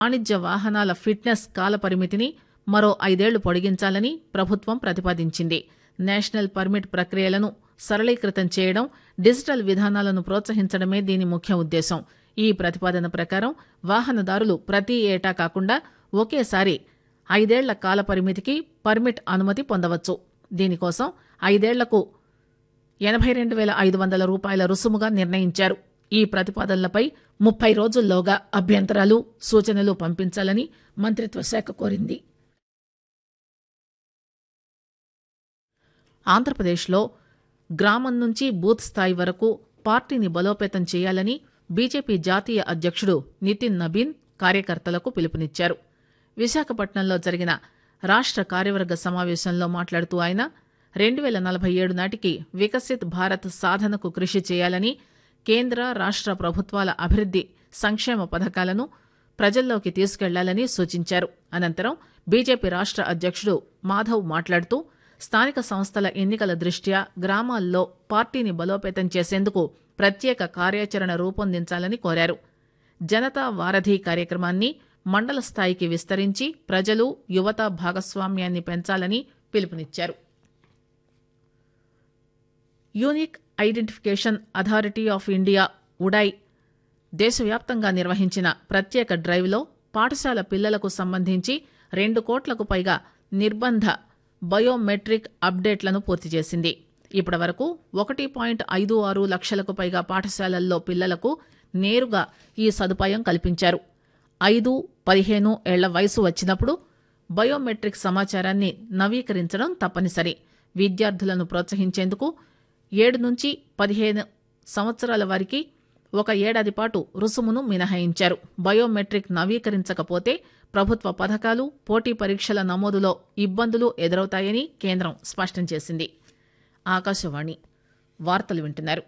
వాణిజ్య వాహనాల ఫిట్నెస్ కాలపరిమితిని మరో ఐదేళ్లు పొడిగించాలని ప్రభుత్వం ప్రతిపాదించింది నేషనల్ పర్మిట్ ప్రక్రియలను సరళీకృతం చేయడం డిజిటల్ విధానాలను ప్రోత్సహించడమే దీని ముఖ్య ఉద్దేశం ఈ ప్రతిపాదన ప్రకారం వాహనదారులు ప్రతి ఏటా కాకుండా ఒకేసారి ఐదేళ్ల కాల పరిమితికి పర్మిట్ అనుమతి పొందవచ్చు దీనికోసం ఐదేళ్లకు ఎనభై రెండు వేల ఐదు వందల రూపాయల రుసుముగా నిర్ణయించారు ఈ ప్రతిపాదనలపై ముప్పై రోజుల్లోగా అభ్యంతరాలు సూచనలు పంపించాలని మంత్రిత్వ శాఖ కోరింది ఆంధ్రప్రదేశ్లో గ్రామం నుంచి బూత్ స్థాయి వరకు పార్టీని బలోపేతం చేయాలని బీజేపీ జాతీయ అధ్యక్షుడు నితిన్ నబీన్ కార్యకర్తలకు పిలుపునిచ్చారు విశాఖపట్నంలో జరిగిన రాష్ట కార్యవర్గ సమావేశంలో మాట్లాడుతూ ఆయన రెండు వేల నలభై ఏడు నాటికి వికసిత్ భారత్ సాధనకు కృషి చేయాలని కేంద్ర రాష్ట ప్రభుత్వాల అభివృద్ది సంక్షేమ పథకాలను ప్రజల్లోకి తీసుకెళ్లాలని సూచించారు అనంతరం బీజేపీ రాష్ట అధ్యక్షుడు మాధవ్ మాట్లాడుతూ స్థానిక సంస్థల ఎన్నికల దృష్ట్యా గ్రామాల్లో పార్టీని బలోపేతం చేసేందుకు ప్రత్యేక కార్యాచరణ రూపొందించాలని కోరారు జనతా వారధి కార్యక్రమాన్ని మండల స్థాయికి విస్తరించి ప్రజలు యువత భాగస్వామ్యాన్ని పెంచాలని పిలుపునిచ్చారు unique identification authority of India UIDAI దేశవ్యాప్తంగా నిర్వహించిన ప్రత్యేక డ్రైవ్లో పాఠశాల పిల్లలకు సంబంధించి రెండు కోట్లకు పైగా నిర్బంధ బయోమెట్రిక్ అప్డేట్లను పూర్తి చేసింది ఇప్పటి వరకు ఒకటి పాయింట్ ఐదు ఆరు లక్షలకు పైగా పాఠశాలల్లో పిల్లలకు నేరుగా ఈ సదుపాయం కల్పించారు ఐదు పదిహేను ఏళ్ల వయసు వచ్చినప్పుడు బయోమెట్రిక్ సమాచారాన్ని నవీకరించడం తప్పనిసరి విద్యార్థులను ప్రోత్సహించేందుకు ఏడు నుంచి పదిహేను సంవత్సరాల వారికి ఒక ఏడాది పాటు రుసుమును మినహాయించారు బయోమెట్రిక్ నవీకరించకపోతే ప్రభుత్వ పథకాలు పోటీ పరీక్షల నమోదులో ఇబ్బందులు ఎదురవుతాయని కేంద్రం స్పష్టం చేసింది ఆకాశవాణి వార్తలు వింటున్నారు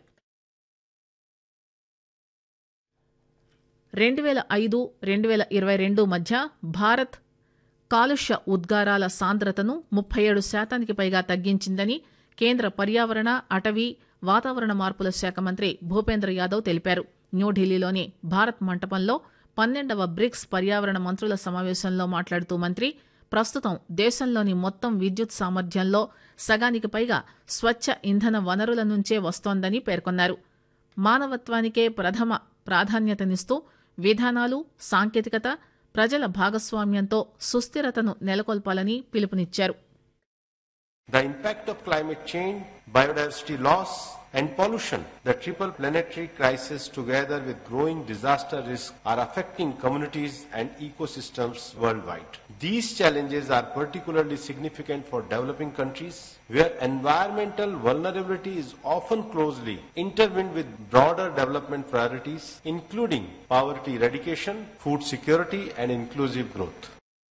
రెండు వేల ఐదు రెండు వేల ఇరవై రెండు మధ్య భారత్ కాలుష్య ఉద్గారాల సాంద్రతను ముప్పై ఏడు శాతానికి పైగా తగ్గించిందని కేంద్ర పర్యావరణ అటవీ వాతావరణ మార్పుల శాఖ మంత్రి భూపేంద్ర యాదవ్ తెలిపారు న్యూఢిల్లీలోని భారత్ మంటపంలో పన్నెండవ బ్రిక్స్ పర్యావరణ మంత్రుల సమావేశంలో మాట్లాడుతూ మంత్రి ప్రస్తుతం దేశంలోని మొత్తం విద్యుత్ సామర్థ్యంలో సగానికి పైగా స్వచ్ఛ ఇంధన వనరుల నుంచే వస్తోందని పేర్కొన్నారు మానవత్వానికే ప్రథమ ప్రాధాన్యతనిస్తూ విధానాలు సాంకేతికత ప్రజల భాగస్వామ్యంతో సుస్థిరతను నెలకొల్పాలని పిలుపునిచ్చారు The impact of climate change, biodiversity loss, and pollution, the triple planetary crisis together with growing disaster risk are affecting communities and ecosystems worldwide. These challenges are particularly significant for developing countries where environmental vulnerability is often closely intertwined with broader development priorities including poverty eradication, food security, and inclusive growth.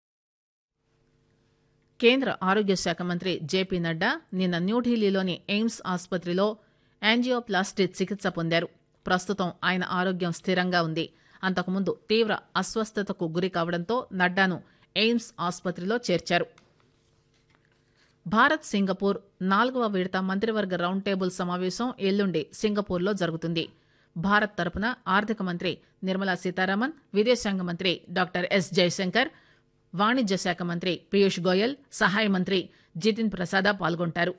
కేంద్ర ఆరోగ్య శాఖ మంత్రి JP Nadda నిన్న న్యూఢిల్లీలోని AIIMS ఆసుపత్రిలో angioplasty చికిత్స పొందారు ప్రస్తుతం ఆయన ఆరోగ్యం స్థిరంగా ఉంది అంతకుముందు తీవ్ర అస్వస్థతకు గురి కావడంతో నడ్డాను ఎయిమ్స్ ఆసుపత్రిలో చేర్చారు భారత్ సింగపూర్ నాలుగవ విడత మంత్రివర్గ రౌండ్ టేబుల్ సమావేశం ఎల్లుండి సింగపూర్లో జరుగుతుంది భారత్ తరపున ఆర్థిక మంత్రి నిర్మలా సీతారామన్ విదేశాంగ మంత్రి డాక్టర్ ఎస్ జయశంకర్ వాణిజ్య శాఖ మంత్రి పీయూష్ గోయల్ సహాయ మంత్రి జితిన్ ప్రసాద పాల్గొంటారు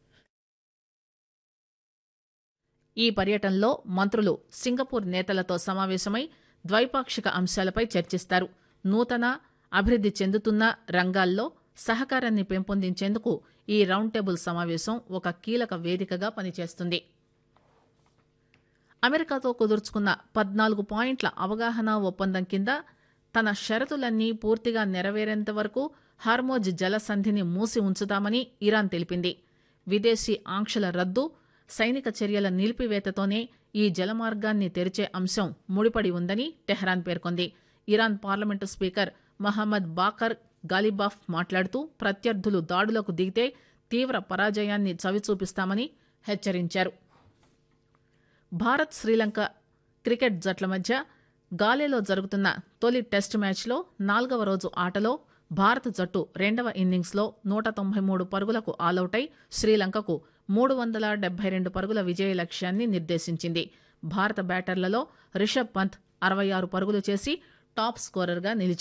ఈ పర్యటనలో మంత్రులు సింగపూర్ నేతలతో సమావేశమై ద్వైపాక్షిక అంశాలపై చర్చిస్తారు నూతన అభివృద్ది చెందుతున్న రంగాల్లో సహకారాన్ని పెంపొందించేందుకు ఈ రౌండ్ టేబుల్ సమావేశం ఒక కీలక వేదికగా పనిచేస్తుంది అమెరికాతో కుదుర్చుకున్న పద్నాలుగు పాయింట్ల అవగాహన ఒప్పందం కింద తన షరతులన్నీ పూర్తిగా నెరవేరేంత వరకు హార్మోజ్ జలసంధిని మూసి ఉంచుతామని ఇరాన్ తెలిపింది విదేశీ ఆంక్షల రద్దు సైనిక చర్యల నిలిపివేతతోనే ఈ జలమార్గాన్ని తెరిచే అంశం ముడిపడి ఉందని టెహ్రాన్ పేర్కొంది Iran parliament speaker Mohammad Bagher Ghalibaf మాట్లాడుతూ ప్రత్యర్థులు దాడులకు దిగితే తీవ్ర పరాజయాన్ని చవిచూపిస్తామని హెచ్చరించారు భారత్ శ్రీలంక క్రికెట్ జట్ల మధ్య గాలేలో జరుగుతున్న తొలి టెస్ట్ మ్యాచ్లో నాలుగవ రోజు ఆటలో భారత జట్టు రెండవ ఇన్నింగ్స్లో నూట తొంభై మూడు పరుగులకు ఆలౌటై శ్రీలంకకు మూడు వందల డెబ్బై రెండు పరుగుల విజయ లక్ష్యాన్ని నిర్దేశించింది భారత బ్యాటర్లలో రిషబ్ పంత్ అరవై ఆరు పరుగులు చేసి టాప్ స్కోరర్ గా నిలిచారు